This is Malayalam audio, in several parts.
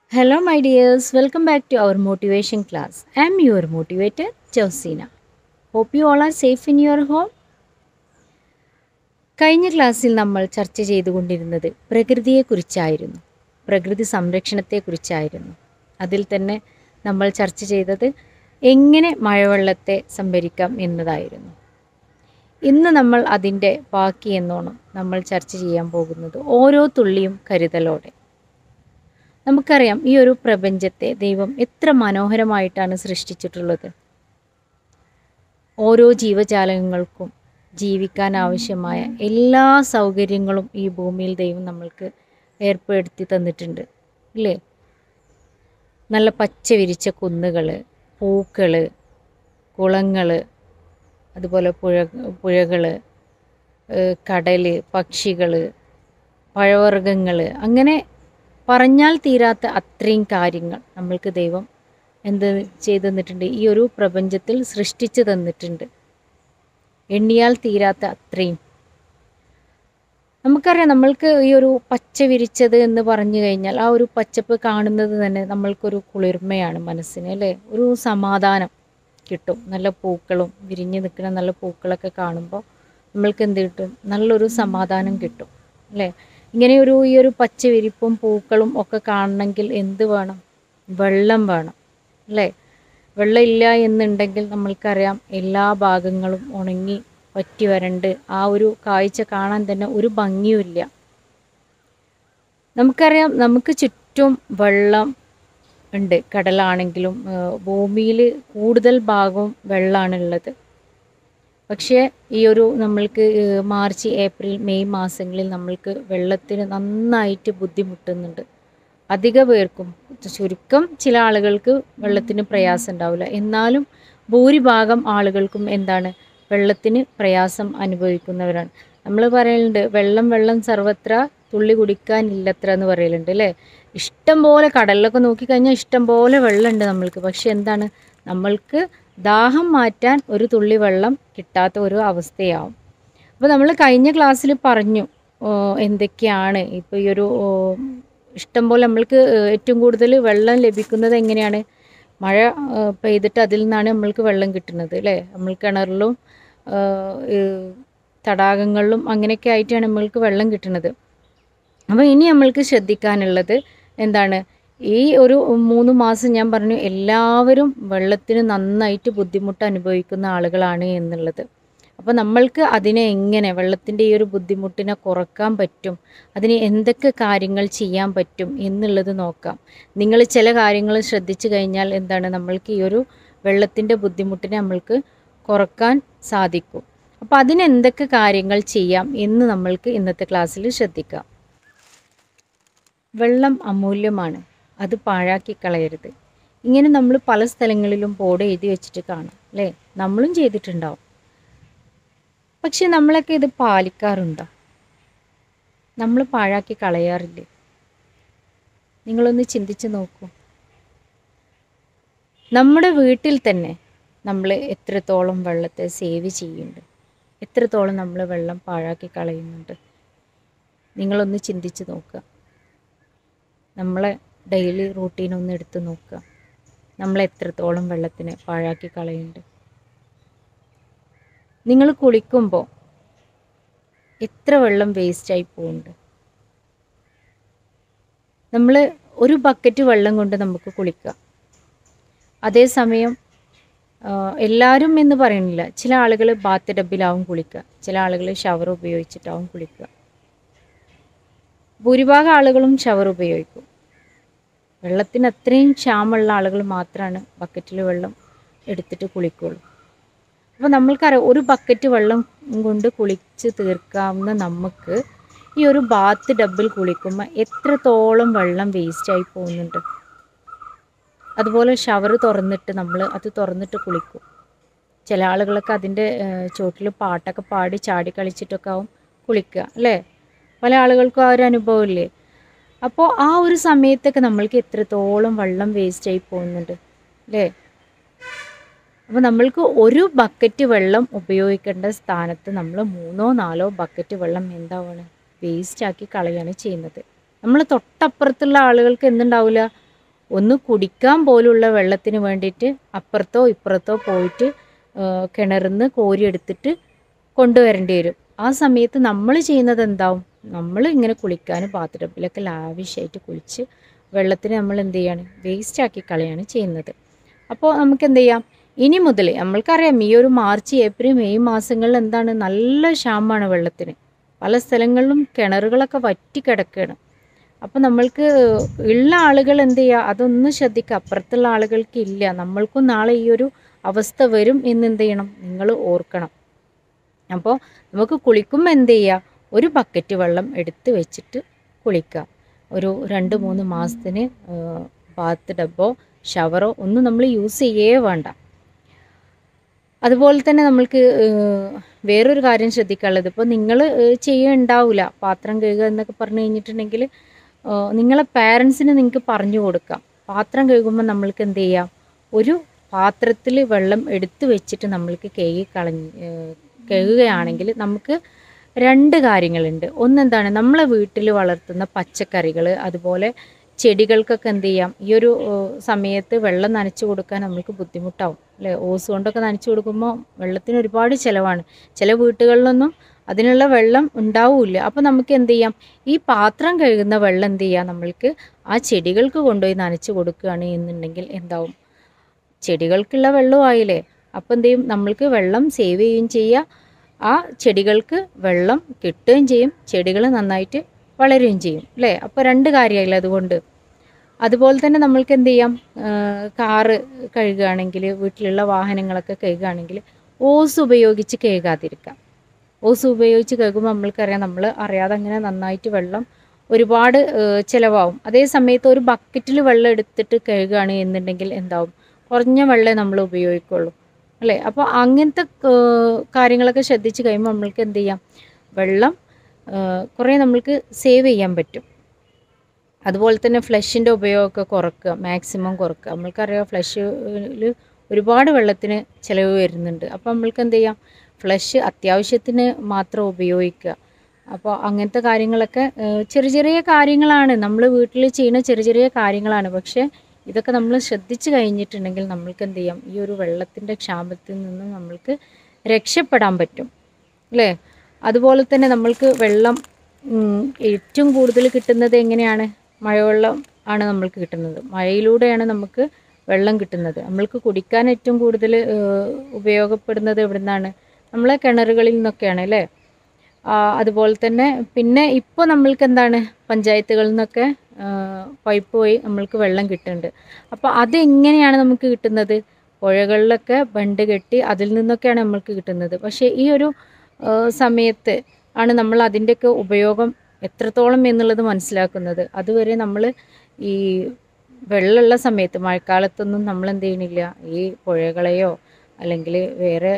Hello, my dears. Welcome back to our motivation class. I am your motivator, Josina. Hope you all are safe in your home. കഴിഞ്ഞ ക്ലാസ്സിൽ നമ്മൾ ചർച്ച ചെയ്തുകൊണ്ടിരുന്നത് പ്രകൃതിയെക്കുറിച്ചായിരുന്നു പ്രകൃതി സംരക്ഷണത്തെക്കുറിച്ചായിരുന്നു അതിൽ തന്നെ നമ്മൾ ചർച്ച ചെയ്തത് എങ്ങനെ മഴവെള്ളത്തെ സംഭരിക്കാം എന്നതായിരുന്നു ഇന്ന് നമ്മൾ അതിൻ്റെ ബാക്കി എന്നോണം നമ്മൾ ചർച്ച ചെയ്യാൻ പോകുന്നത് ഓരോ തുള്ളിയും കരുതലോടെ നമുക്കറിയാം ഈ ഒരു പ്രപഞ്ചത്തെ ദൈവം എത്ര മനോഹരമായിട്ടാണ് സൃഷ്ടിച്ചിട്ടുള്ളത് ഓരോ ജീവജാലങ്ങൾക്കും ജീവിക്കാൻ ആവശ്യമായ എല്ലാ സൗകര്യങ്ങളും ഈ ഭൂമിയിൽ ദൈവം നമ്മൾക്ക് ഏർപ്പെടുത്തി തന്നിട്ടുണ്ട് ഇല്ലേ നല്ല പച്ച വിരിച്ച കുന്നുകൾ പൂക്കൾ കുളങ്ങൾ അതുപോലെ പുഴ പുഴകൾ കടൽ പക്ഷികൾ പഴവർഗ്ഗങ്ങൾ അങ്ങനെ പറഞ്ഞാൽ തീരാത്ത അത്രയും കാര്യങ്ങൾ നമ്മൾക്ക് ദൈവം എന്ത് ചെയ്തു തന്നിട്ടുണ്ട് ഈ ഒരു പ്രപഞ്ചത്തിൽ സൃഷ്ടിച്ചു തന്നിട്ടുണ്ട് എണ്ണിയാൽ തീരാത്ത അത്രയും നമുക്കറിയാം നമ്മൾക്ക് ഈ ഒരു പച്ച വിരിച്ചത് എന്ന് പറഞ്ഞു കഴിഞ്ഞാൽ ആ ഒരു പച്ചപ്പ് കാണുന്നത് തന്നെ നമ്മൾക്കൊരു കുളിർമയാണ് മനസ്സിന് അല്ലേ ഒരു സമാധാനം കിട്ടും നല്ല പൂക്കളും വിരിഞ്ഞ് നിൽക്കുന്ന നല്ല പൂക്കളൊക്കെ കാണുമ്പോൾ നമ്മൾക്ക് എന്ത് കിട്ടും നല്ലൊരു സമാധാനം കിട്ടും അല്ലേ ഇങ്ങനെ ഒരു ഈ ഒരു പച്ച വിരിപ്പും പൂക്കളും ഒക്കെ കാണണമെങ്കിൽ എന്ത് വേണം വെള്ളം വേണം അല്ലേ വെള്ളം ഇല്ല എന്നുണ്ടെങ്കിൽ നമ്മൾക്കറിയാം എല്ലാ ഭാഗങ്ങളും ഉണങ്ങി പറ്റി വരണ്ട് ആ ഒരു കാഴ്ച കാണാൻ തന്നെ ഒരു ഭംഗിയുമില്ല നമുക്കറിയാം നമുക്ക് ചുറ്റും വെള്ളം ഉണ്ട് കടലാണെങ്കിലും ഭൂമിയിൽ കൂടുതൽ ഭാഗവും വെള്ളമാണുള്ളത് പക്ഷേ ഈ ഒരു നമ്മൾക്ക് മാർച്ച് ഏപ്രിൽ മെയ് മാസങ്ങളിൽ നമ്മൾക്ക് വെള്ളത്തിന് നന്നായിട്ട് ബുദ്ധിമുട്ടുന്നുണ്ട് അധിക പേർക്കും ചുരുക്കം ചില ആളുകൾക്ക് വെള്ളത്തിന് പ്രയാസം ഉണ്ടാവില്ല എന്നാലും ഭൂരിഭാഗം ആളുകൾക്കും എന്താണ് വെള്ളത്തിന് പ്രയാസം അനുഭവിക്കുന്നവരാണ് നമ്മൾ പറയലുണ്ട് വെള്ളം വെള്ളം സർവത്ര തുള്ളി കുടിക്കാനില്ലത്ര എന്ന് പറയലുണ്ട് അല്ലേ ഇഷ്ടം പോലെ കടലിലൊക്കെ നോക്കിക്കഴിഞ്ഞാൽ ഇഷ്ടം പോലെ വെള്ളമുണ്ട് നമ്മൾക്ക് പക്ഷെ എന്താണ് നമ്മൾക്ക് ദാഹം മാറ്റാൻ ഒരു തുള്ളി വെള്ളം കിട്ടാത്ത ഒരു അവസ്ഥയാവും അപ്പോൾ നമ്മൾ കഴിഞ്ഞ ക്ലാസ്സിൽ പറഞ്ഞു എന്തൊക്കെയാണ് ഇപ്പോൾ ഈ ഒരു ഇഷ്ടം പോലെ നമ്മൾക്ക് ഏറ്റവും കൂടുതൽ വെള്ളം ലഭിക്കുന്നത് എങ്ങനെയാണ് മഴ പെയ്തിട്ട് അതിൽ നിന്നാണ് നമ്മൾക്ക് വെള്ളം കിട്ടുന്നത് അല്ലേ നമ്മൾ കിണറിലും തടാകങ്ങളിലും അങ്ങനെയൊക്കെ ആയിട്ടാണ് നമ്മൾക്ക് വെള്ളം കിട്ടുന്നത് അപ്പോൾ ഇനി നമ്മൾക്ക് ശ്രദ്ധിക്കാനുള്ളത് എന്താണ് ഈ ഒരു മൂന്ന് മാസം ഞാൻ പറഞ്ഞു എല്ലാവരും വെള്ളത്തിന് നന്നായിട്ട് ബുദ്ധിമുട്ട് അനുഭവിക്കുന്ന ആളുകളാണ് എന്നുള്ളത് അപ്പോൾ നമ്മൾക്ക് അതിനെ എങ്ങനെ വെള്ളത്തിൻ്റെ ഈ ഒരു ബുദ്ധിമുട്ടിനെ കുറക്കാൻ പറ്റും അതിന് എന്തൊക്കെ കാര്യങ്ങൾ ചെയ്യാൻ പറ്റും എന്നുള്ളത് നോക്കാം നിങ്ങൾ ചില കാര്യങ്ങൾ ശ്രദ്ധിച്ചു കഴിഞ്ഞാൽ എന്താണ് നമ്മൾക്ക് ഈ ഒരു വെള്ളത്തിൻ്റെ ബുദ്ധിമുട്ടിനെ നമ്മൾക്ക് കുറക്കാൻ സാധിക്കും അപ്പോൾ അതിന് എന്തൊക്കെ കാര്യങ്ങൾ ചെയ്യാം എന്ന് നമ്മൾക്ക് ഇന്നത്തെ ക്ലാസ്സിൽ ശ്രദ്ധിക്കാം വെള്ളം അമൂല്യമാണ് അത് പാഴാക്കി കളയരുത് ഇങ്ങനെ നമ്മൾ പല സ്ഥലങ്ങളിലും ബോർഡ് എഴുതി വെച്ചിട്ട് കാണാം അല്ലേ നമ്മളും ചെയ്തിട്ടുണ്ടാവും പക്ഷെ നമ്മളൊക്കെ ഇത് പാലിക്കാറുണ്ടോ നമ്മൾ പാഴാക്കി കളയാറില്ലേ നിങ്ങളൊന്ന് ചിന്തിച്ച് നോക്കൂ നമ്മുടെ വീട്ടിൽ തന്നെ നമ്മൾ എത്രത്തോളം വെള്ളത്തെ സേവ് ചെയ്യുന്നുണ്ട് എത്രത്തോളം നമ്മൾ വെള്ളം പാഴാക്കി കളയുന്നുണ്ട് നിങ്ങളൊന്ന് ചിന്തിച്ച് നോക്കുക നമ്മളെ ഡെയിലി റൂട്ടീൻ ഒന്ന് എടുത്ത് നോക്കുക നമ്മൾ എത്രത്തോളം വെള്ളത്തിനെ പാഴാക്കി കളയുന്നുണ്ട് നിങ്ങൾ കുളിക്കുമ്പോൾ എത്ര വെള്ളം വേസ്റ്റായി പോകുന്നുണ്ട് നമ്മൾ ഒരു ബക്കറ്റ് വെള്ളം കൊണ്ട് നമുക്ക് കുളിക്കാം അതേസമയം എല്ലാവരും എന്ന് പറയുന്നില്ല ചില ആളുകൾ ബാത്ത് ടബിലാവും കുളിക്കുക ചില ആളുകൾ ഷവർ ഉപയോഗിച്ചിട്ടാവും കുളിക്കുക ഭൂരിഭാഗം ആളുകളും ഷവർ ഉപയോഗിക്കും വെള്ളത്തിന് അത്രയും ക്ഷാമമുള്ള ആളുകൾ മാത്രമാണ് ബക്കറ്റിൽ വെള്ളം എടുത്തിട്ട് കുളിക്കുള്ളൂ അപ്പോൾ നമ്മൾക്കറിയാം ഒരു ബക്കറ്റ് വെള്ളം കൊണ്ട് കുളിച്ച് തീർക്കാവുന്ന നമുക്ക് ഈ ഒരു ബാത്ത് ഡബിൽ കുളിക്കുമ്പോൾ എത്രത്തോളം വെള്ളം വേസ്റ്റായി പോകുന്നുണ്ട് അതുപോലെ ഷവർ തുറന്നിട്ട് നമ്മൾ അത് തുറന്നിട്ട് കുളിക്കും ചില ആളുകളൊക്കെ അതിൻ്റെ ചോട്ടിൽ പാട്ടൊക്കെ പാടി ചാടി കളിച്ചിട്ടൊക്കെ ആവും കുളിക്കുക അല്ലേ പല ആളുകൾക്കും ആ ഒരു അനുഭവമില്ലേ അപ്പോൾ ആ ഒരു സമയത്തൊക്കെ നമ്മൾക്ക് എത്രത്തോളം വെള്ളം വേസ്റ്റായി പോകുന്നുണ്ട് അല്ലേ അപ്പോൾ നമ്മൾക്ക് ഒരു ബക്കറ്റ് വെള്ളം ഉപയോഗിക്കേണ്ട സ്ഥാനത്ത് നമ്മൾ മൂന്നോ നാലോ ബക്കറ്റ് വെള്ളം എന്താവാണ് വേസ്റ്റാക്കി കളയാണ് ചെയ്യുന്നത് നമ്മൾ തൊട്ടപ്പുറത്തുള്ള ആളുകൾക്ക് എന്തുണ്ടാവില്ല ഒന്ന് കുടിക്കാൻ പോലുള്ള വെള്ളത്തിന് വേണ്ടിയിട്ട് അപ്പുറത്തോ ഇപ്പുറത്തോ പോയിട്ട് കിണറിൽ നിന്ന് കോരിയെടുത്തിട്ട് കൊണ്ടുവരേണ്ടി വരും ആ സമയത്ത് നമ്മൾ ചെയ്യുന്നത് എന്താവും നമ്മൾ ഇങ്ങനെ കുളിക്കാനും ബാത്റൂമിലൊക്കെ ലാവിഷായിട്ട് കുളിച്ച് വെള്ളത്തിന് നമ്മൾ എന്ത് ചെയ്യാണ് വേസ്റ്റ് ആക്കി കളയാണ് ചെയ്യുന്നത് അപ്പോൾ നമുക്ക് എന്ത് ചെയ്യാം ഇനി മുതൽ നമ്മൾക്കറിയാം ഈ ഒരു മാർച്ച് ഏപ്രിൽ മെയ് മാസങ്ങളിൽ എന്താണ് നല്ല ക്ഷാമമാണ് വെള്ളത്തിന് പല സ്ഥലങ്ങളിലും കിണറുകളൊക്കെ വറ്റി കിടക്കുകയാണ് അപ്പോൾ നമ്മൾക്ക് ഉള്ള ആളുകൾ എന്ത് ചെയ്യുക അതൊന്നും ശ്രദ്ധിക്കുക അപ്പുറത്തുള്ള ആളുകൾക്ക് ഇല്ല നമ്മൾക്കും നാളെ ഈ ഒരു അവസ്ഥ വരും എന്ന് എന്ത് ചെയ്യണം നിങ്ങൾ ഓർക്കണം അപ്പോൾ നമുക്ക് കുളിക്കുമ്പോൾ എന്ത് ചെയ്യുക ഒരു ബക്കറ്റ് വെള്ളം എടുത്ത് വെച്ചിട്ട് കുളിക്കുക ഒരു രണ്ട് മൂന്ന് മാസത്തിന് ബാത്ത് ഡബ്ബോ ഷവറോ ഒന്നും നമ്മൾ യൂസ് ചെയ്യേ വേണ്ട അതുപോലെ തന്നെ നമ്മൾക്ക് ഏഹ്, വേറൊരു കാര്യം ശ്രദ്ധിക്കാനുള്ളത് ഇപ്പോൾ നിങ്ങൾ ചെയ്യുണ്ടാവില്ല പാത്രം കഴുകുക എന്നൊക്കെ പറഞ്ഞു കഴിഞ്ഞിട്ടുണ്ടെങ്കിൽ ഏഹ്, നിങ്ങളെ പാരൻസിന് നിങ്ങൾക്ക് പറഞ്ഞു കൊടുക്കാം പാത്രം കഴുകുമ്പോൾ നമ്മൾക്ക് എന്ത് ചെയ്യാം ഒരു പാത്രത്തിൽ വെള്ളം എടുത്തു വെച്ചിട്ട് നമ്മൾക്ക് കഴുകി കളഞ്ഞ് ഏഹ്, കഴുകുകയാണെങ്കിൽ നമുക്ക് രണ്ട് കാര്യങ്ങളുണ്ട് ഒന്നെന്താണ് നമ്മളെ വീട്ടിൽ വളർത്തുന്ന പച്ചക്കറികൾ അതുപോലെ ചെടികൾക്കൊക്കെ എന്ത് ചെയ്യാം ഈ ഒരു ഏഹ്, സമയത്ത് വെള്ളം നനച്ചു കൊടുക്കാൻ നമുക്ക് ബുദ്ധിമുട്ടാവും അല്ലേ ഓസ് കൊണ്ടൊക്കെ നനച്ചു കൊടുക്കുമ്പോൾ വെള്ളത്തിന് ഒരുപാട് ചിലവാണ് ചില വീട്ടുകളിലൊന്നും അതിനുള്ള വെള്ളം ഉണ്ടാവില്ല അപ്പോൾ നമുക്ക് എന്ത് ചെയ്യാം ഈ പാത്രം കഴുകുന്ന വെള്ളം എന്ത് ചെയ്യാം നമ്മൾക്ക് ആ ചെടികൾക്ക് കൊണ്ടുപോയി നനച്ചു കൊടുക്കുകയാണ് എന്നുണ്ടെങ്കിൽ എന്താവും ചെടികൾക്കുള്ള വെള്ളമായില്ലേ അപ്പോൾ എന്ത് ചെയ്യും നമ്മൾക്ക് വെള്ളം സേവ് ചെയ്യുകയും ചെയ്യുക ആ ചെടികൾക്ക് വെള്ളം കിട്ടുകയും ചെയ്യും ചെടികൾ നന്നായിട്ട് വളരുകയും ചെയ്യും അല്ലേ അപ്പോൾ രണ്ട് കാര്യമായില്ല അതുകൊണ്ട് അതുപോലെ തന്നെ നമ്മൾക്ക് എന്ത് ചെയ്യാം ആ, കാറ് കഴുകുകയാണെങ്കിൽ വീട്ടിലുള്ള വാഹനങ്ങളൊക്കെ കഴുകുകയാണെങ്കിൽ ഓസ് ഉപയോഗിച്ച് കഴുകാതിരിക്കാം ഓസ് ഉപയോഗിച്ച് കഴുകുമ്പോൾ നമ്മൾക്കറിയാം നമ്മൾ അറിയാതെ അങ്ങനെ നന്നായിട്ട് വെള്ളം ഒരുപാട് ഏഹ്, ചിലവാകും അതേ സമയത്ത് ഒരു ബക്കറ്റിൽ വെള്ളം എടുത്തിട്ട് കഴുകുകയാണ് എന്നുണ്ടെങ്കിൽ എന്താവും കുറഞ്ഞ വെള്ളമേ നമ്മൾ ഉപയോഗിക്കുള്ളൂ അല്ലേ അപ്പോൾ അങ്ങനത്തെ ഏഹ്, കാര്യങ്ങളൊക്കെ ശ്രദ്ധിച്ച് കഴിയുമ്പോൾ നമ്മൾക്ക് എന്ത് ചെയ്യാം വെള്ളം ഏഹ്, കുറേ നമ്മൾക്ക് സേവ് ചെയ്യാൻ പറ്റും അതുപോലെ തന്നെ ഫ്ലഷിൻ്റെ ഉപയോഗമൊക്കെ കുറക്കുക മാക്സിമം കുറക്കുക നമ്മൾക്കറിയാം ഫ്ലഷിൽ ഒരുപാട് വെള്ളത്തിന് ചിലവ് വരുന്നുണ്ട് അപ്പോൾ നമ്മൾക്ക് എന്ത് ചെയ്യാം ഫ്ലഷ് അത്യാവശ്യത്തിന് മാത്രം ഉപയോഗിക്കുക അപ്പോൾ അങ്ങനത്തെ കാര്യങ്ങളൊക്കെ ഏഹ്, ചെറിയ ചെറിയ കാര്യങ്ങളാണ് നമ്മൾ വീട്ടിൽ ചെയ്യുന്ന ചെറിയ ചെറിയ കാര്യങ്ങളാണ് പക്ഷേ ഇതൊക്കെ നമ്മൾ ശ്രദ്ധിച്ചു കഴിഞ്ഞിട്ടുണ്ടെങ്കിൽ നമ്മൾക്ക് എന്ത് ചെയ്യാം ഈ ഒരു വെള്ളത്തിൻ്റെ ക്ഷാമത്തിൽ നിന്ന് നമ്മൾക്ക് രക്ഷപ്പെടാൻ പറ്റും അല്ലേ അതുപോലെ തന്നെ നമ്മൾക്ക് വെള്ളം ഉം, ഏറ്റവും കൂടുതൽ കിട്ടുന്നത് എങ്ങനെയാണ് മഴവെള്ളം ആണ് നമ്മൾക്ക് കിട്ടുന്നത് മഴയിലൂടെയാണ് നമുക്ക് വെള്ളം കിട്ടുന്നത് നമ്മൾക്ക് കുടിക്കാൻ ഏറ്റവും കൂടുതൽ ഏഹ്, ഉപയോഗപ്പെടുന്നത് എവിടെ നിന്നാണ് നമ്മളെ കിണറുകളിൽ നിന്നൊക്കെയാണ് അല്ലേ ആ, അതുപോലെ തന്നെ പിന്നെ ഇപ്പോൾ നമ്മൾക്ക് എന്താണ് പഞ്ചായത്തുകളിൽ നിന്നൊക്കെ ആ, പൈപ്പ് വഴി നമ്മൾക്ക് വെള്ളം കിട്ടുന്നുണ്ട് അപ്പോൾ അതെങ്ങനെയാണ് നമുക്ക് കിട്ടുന്നത് പുഴകളിലൊക്കെ ബണ്ട് കെട്ടി അതിൽ നിന്നൊക്കെയാണ് നമ്മൾക്ക് കിട്ടുന്നത് പക്ഷേ ഈ ഒരു ആ, സമയത്ത് ആണ് നമ്മൾ അതിൻ്റെയൊക്കെ ഉപയോഗം എത്രത്തോളം എന്നുള്ളത് മനസ്സിലാക്കുന്നത് അതുവരെ നമ്മൾ ഈ വെള്ളമുള്ള സമയത്ത് മഴക്കാലത്തൊന്നും നമ്മൾ എന്ത് ചെയ്യണില്ല ഈ പുഴകളെയോ അല്ലെങ്കിൽ വേറെ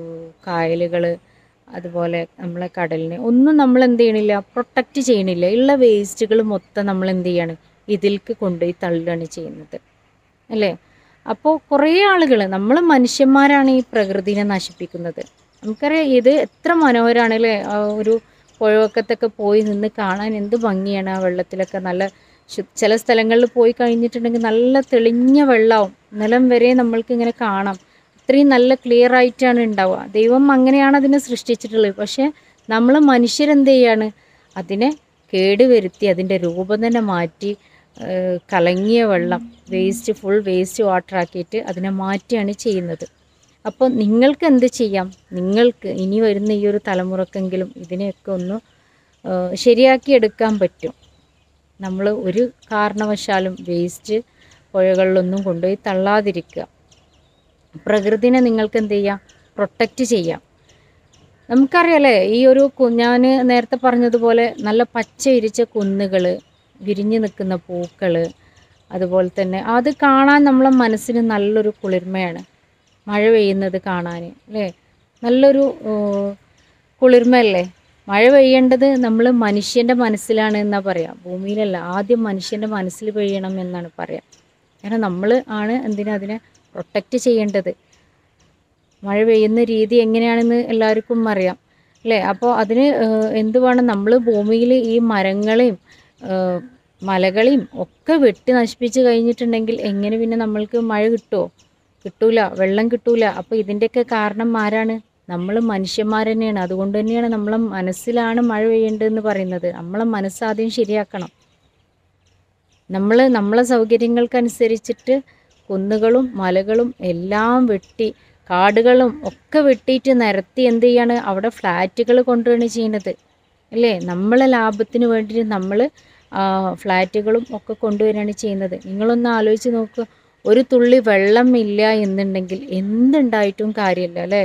കായലുകൾ അതുപോലെ നമ്മളെ കടലിനെ ഒന്നും നമ്മൾ എന്ത് ചെയ്യണില്ല പ്രൊട്ടക്റ്റ് ചെയ്യണില്ല ഉള്ള വേസ്റ്റുകൾ മൊത്തം നമ്മൾ എന്ത് ചെയ്യാണ് ഇതിൽക്ക് കൊണ്ടുപോയി തള്ളുകയാണ് ചെയ്യുന്നത് അല്ലേ അപ്പോൾ കുറേ ആളുകൾ നമ്മൾ മനുഷ്യന്മാരാണ് ഈ പ്രകൃതിനെ നശിപ്പിക്കുന്നത് നമുക്കറിയാം ഇത് എത്ര മനോഹരമാണ് അല്ലേ ആ ഒരു പുഴവക്കത്തൊക്കെ പോയി നിന്ന് കാണാൻ എന്ത് ഭംഗിയാണ് ആ വെള്ളത്തിലൊക്കെ നല്ല ശു- ചില സ്ഥലങ്ങളിൽ പോയി കഴിഞ്ഞിട്ടുണ്ടെങ്കിൽ നല്ല തെളിഞ്ഞ വെള്ളമാവും നിലം വരെ നമ്മൾക്ക് ഇങ്ങനെ കാണാം അത്രയും നല്ല ക്ലിയർ ആയിട്ടാണ് ഉണ്ടാവുക ദൈവം അങ്ങനെയാണ് അതിനെ സൃഷ്ടിച്ചിട്ടുള്ളത് പക്ഷേ നമ്മൾ മനുഷ്യരെന്ത് ചെയ്യാണ് അതിനെ കേടുവരുത്തി അതിൻ്റെ രൂപം തന്നെ മാറ്റി ഏഹ്, കലങ്ങിയ വെള്ളം വേസ്റ്റ് ഫുൾ വേസ്റ്റ് വാട്ടർ ആക്കിയിട്ട് അതിനെ മാറ്റിയാണ് ചെയ്യുന്നത് അപ്പോൾ നിങ്ങൾക്ക് എന്ത് ചെയ്യാം നിങ്ങൾക്ക് ഇനി വരുന്ന ഈ ഒരു തലമുറക്കെങ്കിലും ഇതിനെയൊക്കെ ഒന്ന് ഏഹ്, ശരിയാക്കി എടുക്കാൻ പറ്റും നമ്മൾ ഒരു കാരണവശാലും വേസ്റ്റ് പുഴകളിലൊന്നും കൊണ്ടുപോയി തള്ളാതിരിക്കുക പ്രകൃതിനെ നിങ്ങൾക്ക് എന്ത് ചെയ്യാം പ്രൊട്ടക്റ്റ് ചെയ്യാം നമുക്കറിയാലേ ഈ ഒരു ഞാൻ നേരത്തെ പറഞ്ഞതുപോലെ നല്ല പച്ച വിരിച്ച കുന്നുകൾ വിരിഞ്ഞു നിൽക്കുന്ന പൂക്കൾ അതുപോലെ തന്നെ അത് കാണാൻ നമ്മളെ മനസ്സിന് നല്ലൊരു കുളിർമയാണ് മഴ പെയ്യുന്നത് കാണാൻ അല്ലേ നല്ലൊരു ഏഹ്, കുളിർമയല്ലേ മഴ പെയ്യേണ്ടത് നമ്മൾ മനുഷ്യൻ്റെ മനസ്സിലാണ് എന്നാ പറയാം ഭൂമിയിലല്ല ആദ്യം മനുഷ്യൻ്റെ മനസ്സിൽ പെയ്യണം എന്നാണ് പറയാം കാരണം നമ്മൾ ആണ് എന്തിനാ അതിനെ പ്രൊട്ടക്റ്റ് ചെയ്യേണ്ടത് മഴ പെയ്യുന്ന രീതി എങ്ങനെയാണെന്ന് എല്ലാവർക്കും അറിയാം അല്ലേ അപ്പോൾ അതിന് ഏഹ്, എന്ത് വേണം നമ്മൾ ഭൂമിയിൽ ഈ മരങ്ങളെയും ഏഹ്, മലകളെയും ഒക്കെ വെട്ടി നശിപ്പിച്ച് കഴിഞ്ഞിട്ടുണ്ടെങ്കിൽ എങ്ങനെ പിന്നെ നമ്മൾക്ക് മഴ കിട്ടുമോ കിട്ടൂല വെള്ളം കിട്ടൂല അപ്പോൾ ഇതിൻ്റെയൊക്കെ കാരണം ആരാണ് നമ്മൾ മനുഷ്യന്മാർ തന്നെയാണ് അതുകൊണ്ട് തന്നെയാണ് നമ്മളെ മനസ്സിലാണ് മഴ പെയ്യേണ്ടതെന്ന് പറയുന്നത് നമ്മളെ മനസ്സാദ്യം ശരിയാക്കണം നമ്മൾ നമ്മളെ സൗകര്യങ്ങൾക്കനുസരിച്ചിട്ട് കുന്നുകളും മലകളും എല്ലാം വെട്ടി കാടുകളും ഒക്കെ വെട്ടിയിട്ട് നിരത്തി എന്ത് ചെയ്യാണ് അവിടെ ഫ്ലാറ്റുകൾ കൊണ്ടുവരികയാണ് ചെയ്യുന്നത് അല്ലേ നമ്മളെ ലാഭത്തിന് വേണ്ടിയിട്ട് നമ്മൾ ഫ്ലാറ്റുകളും ഒക്കെ കൊണ്ടുവരികയാണ് ചെയ്യുന്നത് നിങ്ങളൊന്ന് ആലോചിച്ച് നോക്കുക ഒരു തുള്ളി വെള്ളം ഇല്ല എന്നുണ്ടെങ്കിൽ എന്തുണ്ടായിട്ടും കാര്യമില്ല അല്ലേ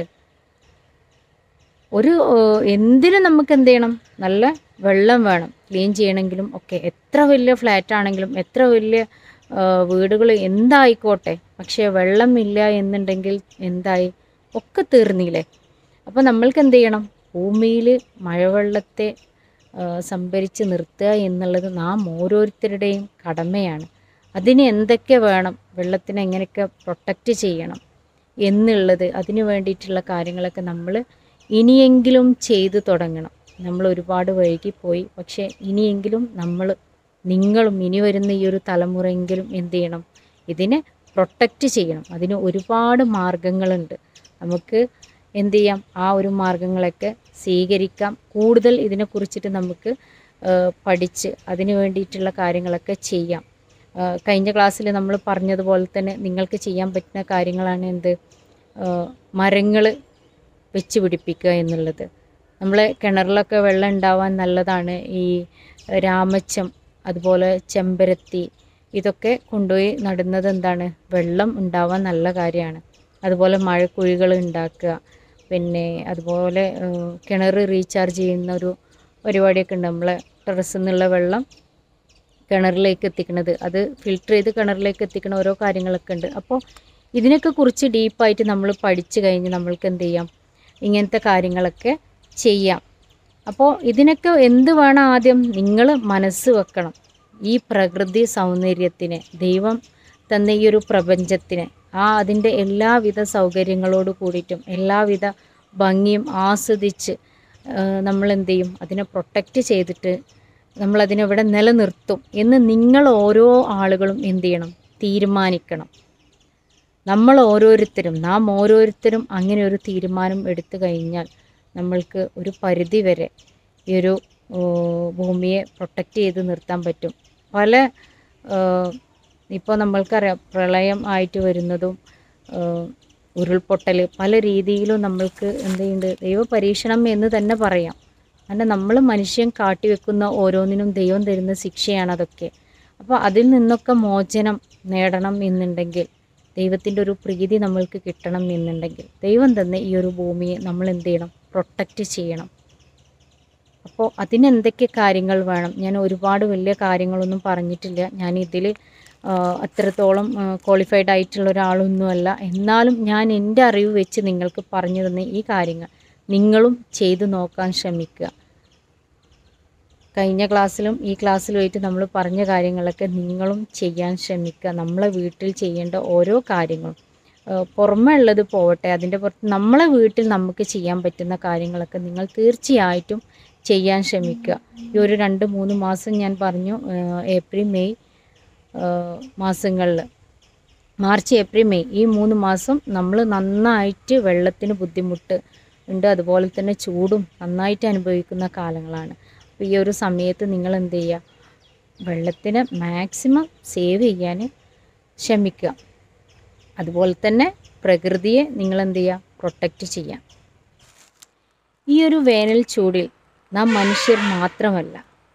ഒരു ഏഹ്, എന്തിനും നമുക്ക് എന്ത് ചെയ്യണം നല്ല വെള്ളം വേണം ക്ലീൻ ചെയ്യണമെങ്കിലും ഒക്കെ എത്ര വലിയ ഫ്ലാറ്റ് ആണെങ്കിലും എത്ര വലിയ വീടുകൾ എന്തായിക്കോട്ടെ പക്ഷേ വെള്ളം ഇല്ല എന്നുണ്ടെങ്കിൽ എന്തായി ഒക്കെ തീർന്നില്ലേ അപ്പോൾ നമ്മൾക്ക് എന്ത് ചെയ്യണം ഭൂമിയിൽ മഴവെള്ളത്തെ ആ, സംഭരിച്ച് നിർത്തുക എന്നുള്ളത് നാം ഓരോരുത്തരുടെയും കടമയാണ് അതിന് എന്തൊക്കെ വേണം വെള്ളത്തിനെ എങ്ങനെയൊക്കെ പ്രൊട്ടക്റ്റ് ചെയ്യണം എന്നുള്ളത് അതിന് വേണ്ടിയിട്ടുള്ള കാര്യങ്ങളൊക്കെ നമ്മൾ ഇനിയെങ്കിലും ചെയ്തു തുടങ്ങണം നമ്മൾ ഒരുപാട് വൈകിപ്പോയി പക്ഷേ ഇനിയെങ്കിലും നമ്മൾ നിങ്ങളും ഇനി വരുന്ന ഈ ഒരു തലമുറയെങ്കിലും എന്ത് ചെയ്യണം ഇതിനെ പ്രൊട്ടക്റ്റ് ചെയ്യണം അതിന് ഒരുപാട് മാർഗങ്ങളുണ്ട് നമുക്ക് എന്ത് ചെയ്യാം ആ ഒരു മാർഗങ്ങളൊക്കെ സ്വീകരിക്കാം കൂടുതൽ ഇതിനെക്കുറിച്ചിട്ട് നമുക്ക് ആ, പഠിച്ച് അതിന് വേണ്ടിയിട്ടുള്ള കാര്യങ്ങളൊക്കെ ചെയ്യാം ആ, കഴിഞ്ഞ ക്ലാസ്സിൽ നമ്മൾ പറഞ്ഞതുപോലെ തന്നെ നിങ്ങൾക്ക് ചെയ്യാൻ പറ്റുന്ന കാര്യങ്ങളാണ് എന്ത് മരങ്ങൾ വെച്ച് പിടിപ്പിക്കുക എന്നുള്ളത് നമ്മളെ കിണറിലൊക്കെ വെള്ളം ഉണ്ടാവാൻ നല്ലതാണ് ഈ രാമച്ചം അതുപോലെ ചെമ്പരത്തി ഇതൊക്കെ കൊണ്ടുപോയി നടുന്നത് എന്താണ് വെള്ളം ഉണ്ടാവാൻ നല്ല കാര്യമാണ് അതുപോലെ മഴക്കുഴികൾ ഉണ്ടാക്കുക പിന്നെ അതുപോലെ ഏഹ്, കിണർ റീചാർജ് ചെയ്യുന്ന ഒരു പരിപാടിയൊക്കെ ഉണ്ട് നമ്മളെ ടെറസിൽ നിന്നുള്ള വെള്ളം കിണറിലേക്ക് എത്തിക്കുന്നത് അത് ഫിൽട്ടർ ചെയ്ത് കിണറിലേക്ക് എത്തിക്കുന്ന ഓരോ കാര്യങ്ങളൊക്കെ ഉണ്ട് അപ്പോൾ ഇതിനൊക്കെ കുറിച്ച് ഡീപ്പായിട്ട് നമ്മൾ പഠിച്ചു കഴിഞ്ഞ് നമ്മൾക്ക് എന്ത് ചെയ്യാം ഇങ്ങനത്തെ കാര്യങ്ങളൊക്കെ ചെയ്യാം അപ്പോൾ ഇതിനൊക്കെ എന്ത് വേണം ആദ്യം നിങ്ങൾ മനസ്സ് വെക്കണം ഈ പ്രകൃതി സൗന്ദര്യത്തിന് ദൈവം തന്ന ഈ ഒരു പ്രപഞ്ചത്തിന് ആ അതിൻ്റെ എല്ലാവിധ സൗകര്യങ്ങളോട് കൂടിയിട്ടും എല്ലാവിധ ഭംഗിയും ആസ്വദിച്ച് നമ്മൾ എന്ത് ചെയ്യും അതിനെ പ്രൊട്ടക്റ്റ് ചെയ്തിട്ട് നമ്മളതിനെ ഇവിടെ നിലനിർത്തും എന്ന് നിങ്ങൾ ഓരോ ആളുകളും എന്ത് ചെയ്യണം തീരുമാനിക്കണം നമ്മൾ ഓരോരുത്തരും നാം ഓരോരുത്തരും അങ്ങനെ ഒരു തീരുമാനം എടുത്തു കഴിഞ്ഞാൽ നമ്മൾക്ക് ഒരു പരിധി വരെ ഈ ഒരു ഓ, ഭൂമിയെ പ്രൊട്ടക്റ്റ് ചെയ്ത് നിർത്താൻ പറ്റും പല ഇപ്പോൾ നമ്മൾക്കറിയാം പ്രളയം ആയിട്ട് വരുന്നതും ആ, ഉരുൾപൊട്ടൽ പല രീതിയിലും നമ്മൾക്ക് എന്ത് ചെയ്യുന്നുണ്ട് ദൈവ പരീക്ഷണം എന്ന് തന്നെ പറയാം കാരണം നമ്മൾ മനുഷ്യൻ കാട്ടിവെക്കുന്ന ഓരോന്നിനും ദൈവം തരുന്ന ശിക്ഷയാണ് അതൊക്കെ അപ്പോൾ അതിൽ നിന്നൊക്കെ മോചനം നേടണം എന്നുണ്ടെങ്കിൽ ദൈവത്തിൻ്റെ ഒരു പ്രീതി നമ്മൾക്ക് കിട്ടണം എന്നുണ്ടെങ്കിൽ ദൈവം തന്നെ ഈ ഒരു ഭൂമിയെ നമ്മൾ എന്ത് ചെയ്യണം പ്രൊട്ടക്റ്റ് ചെയ്യണം അപ്പോൾ അതിനെന്തൊക്കെ കാര്യങ്ങൾ വേണം ഞാൻ ഒരുപാട് വലിയ കാര്യങ്ങളൊന്നും പറഞ്ഞിട്ടില്ല ഞാൻ ഇതിൽ അത്രത്തോളം ക്വാളിഫൈഡ് ആയിട്ടുള്ള ഒരാളൊന്നുമല്ല എന്നാലും ഞാൻ എൻ്റെ അറിവ് വെച്ച് നിങ്ങൾക്ക് പറഞ്ഞു തന്ന ഈ കാര്യങ്ങൾ നിങ്ങളും ചെയ്തു നോക്കാൻ ശ്രമിക്കുക കഴിഞ്ഞ ക്ലാസ്സിലും ഈ ക്ലാസ്സിലുമായിട്ട് നമ്മൾ പറഞ്ഞ കാര്യങ്ങളൊക്കെ നിങ്ങളും ചെയ്യാൻ ശ്രമിക്കുക നമ്മളെ വീട്ടിൽ ചെയ്യേണ്ട ഓരോ കാര്യങ്ങളും ഏഹ് പുറമേ ഉള്ളത് പോവട്ടെ അതിൻ്റെ പുറത്ത് നമ്മളെ വീട്ടിൽ നമുക്ക് ചെയ്യാൻ പറ്റുന്ന കാര്യങ്ങളൊക്കെ നിങ്ങൾ തീർച്ചയായിട്ടും ചെയ്യാൻ ശ്രമിക്കുക ഈ ഒരു രണ്ട് മൂന്ന് മാസം ഞാൻ പറഞ്ഞു ഏഹ് ഏപ്രിൽ മെയ് മാസങ്ങളിൽ മാർച്ച് ഏപ്രിൽ മെയ് ഈ മൂന്ന് മാസം നമ്മൾ നന്നായിട്ട് വെള്ളത്തിന് ബുദ്ധിമുട്ട് ഉണ്ട് അതുപോലെ തന്നെ ചൂടും നന്നായിട്ട് അനുഭവിക്കുന്ന കാലങ്ങളാണ് അപ്പോൾ ഈ ഒരു സമയത്ത് നിങ്ങൾ എന്ത് ചെയ്യുക വെള്ളത്തിന് മാക്സിമം സേവ് ചെയ്യാൻ ശ്രമിക്കുക അതുപോലെ തന്നെ പ്രകൃതിയെ നിങ്ങൾ എന്ത് ചെയ്യുക പ്രൊട്ടക്റ്റ് ചെയ്യാം ഈ ഒരു വേനൽ ചൂടിൽ നാം മനുഷ്യർ മാത്രമല്ല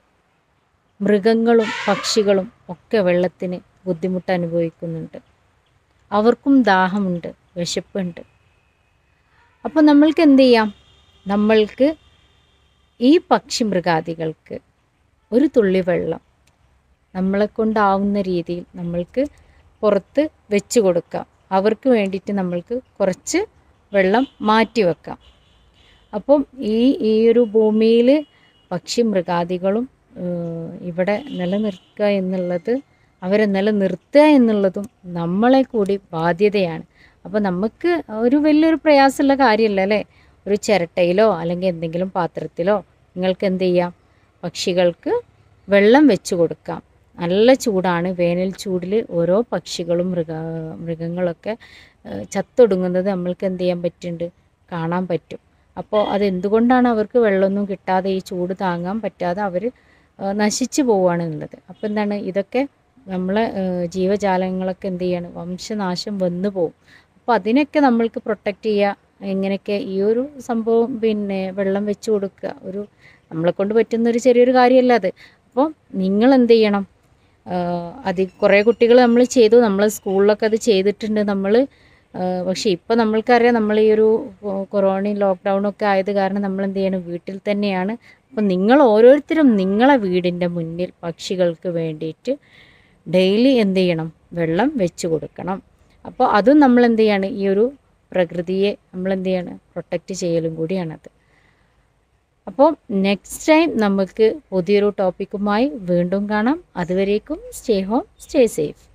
മൃഗങ്ങളും പക്ഷികളും ഒക്കെ വെള്ളത്തിന് ബുദ്ധിമുട്ട് അനുഭവിക്കുന്നുണ്ട് അവർക്കും ദാഹമുണ്ട് വിശപ്പുണ്ട് അപ്പോൾ നമ്മൾക്ക് എന്ത് ചെയ്യാം നമ്മൾക്ക് ഈ പക്ഷി മൃഗാദികൾക്ക് ഒരു തുള്ളി വെള്ളം നമ്മളെ കൊണ്ടാവുന്ന രീതിയിൽ നമ്മൾക്ക് പുറത്ത് വെച്ച് കൊടുക്കാം അവർക്ക് വേണ്ടിയിട്ട് നമ്മൾക്ക് കുറച്ച് വെള്ളം മാറ്റി വെക്കാം അപ്പം ഈ ഈ ഒരു ഭൂമിയിൽ പക്ഷി മൃഗാദികളും ഏഹ്, ഇവിടെ നിലനിർത്തുക എന്നുള്ളത് അവരെ നിലനിർത്തുക എന്നുള്ളതും നമ്മളെ കൂടി ബാധ്യതയാണ് അപ്പോൾ നമുക്ക് ഒരു വലിയൊരു പ്രയാസമുള്ള കാര്യമല്ല അല്ലേ ഒരു ചിരട്ടയിലോ അല്ലെങ്കിൽ എന്തെങ്കിലും പാത്രത്തിലോ നിങ്ങൾക്ക് എന്ത് ചെയ്യാം പക്ഷികൾക്ക് വെള്ളം വെച്ച് കൊടുക്കാം നല്ല ചൂടാണ് വേനൽ ചൂടിൽ ഓരോ പക്ഷികളും മൃഗ മൃഗങ്ങളൊക്കെ ഏഹ് ചത്തൊടുങ്ങുന്നത് നമ്മൾക്ക് എന്ത് ചെയ്യാൻ പറ്റുന്നുണ്ട് കാണാൻ പറ്റും അപ്പോൾ അതെന്തുകൊണ്ടാണ് അവർക്ക് വെള്ളമൊന്നും കിട്ടാതെ ഈ ചൂട് താങ്ങാൻ പറ്റാതെ അവർ നശിച്ചു പോവുകയാണ് ഉള്ളത് അപ്പോൾ എന്താണ് ഇതൊക്കെ നമ്മളെ ഏഹ് ജീവജാലങ്ങളൊക്കെ എന്ത് ചെയ്യാണ് വംശനാശം വന്നു പോകും അപ്പോൾ അതിനൊക്കെ നമ്മൾക്ക് പ്രൊട്ടക്റ്റ് ചെയ്യുക എങ്ങനെയൊക്കെ ഈ ഒരു സംഭവം പിന്നെ വെള്ളം വെച്ച് കൊടുക്കുക ഒരു നമ്മളെ കൊണ്ട് പറ്റുന്ന ഒരു ചെറിയൊരു കാര്യമല്ല അത് അപ്പോൾ നിങ്ങൾ എന്ത് ചെയ്യണം അത് കുറേ കുട്ടികൾ നമ്മൾ ചെയ്തു നമ്മൾ സ്കൂളിലൊക്കെ അത് ചെയ്തിട്ടുണ്ട് നമ്മൾ പക്ഷേ ഇപ്പോൾ നമ്മൾക്കറിയാം നമ്മൾ ഈ ഒരു കൊറോണയും ലോക്ക്ഡൗണും ഒക്കെ ആയത് കാരണം നമ്മൾ എന്ത് ചെയ്യണം വീട്ടിൽ തന്നെയാണ് അപ്പം നിങ്ങൾ ഓരോരുത്തരും നിങ്ങളെ വീടിൻ്റെ മുന്നിൽ പക്ഷികൾക്ക് വേണ്ടിയിട്ട് ഡെയിലി എന്ത് ചെയ്യണം വെള്ളം വെച്ച് കൊടുക്കണം അപ്പോൾ അതും നമ്മൾ എന്ത് ചെയ്യാണ് ഈ ഒരു പ്രകൃതിയെ നമ്മൾ എന്ത് ചെയ്യാണ് പ്രൊട്ടക്റ്റ് ചെയ്യലും കൂടിയാണത് അപ്പോൾ നെക്സ്റ്റ് ടൈം നമുക്ക് പുതിയൊരു ടോപ്പിക്കുമായി വീണ്ടും കാണാം അതുവരേക്കും സ്റ്റേ ഹോം സ്റ്റേ സേഫ്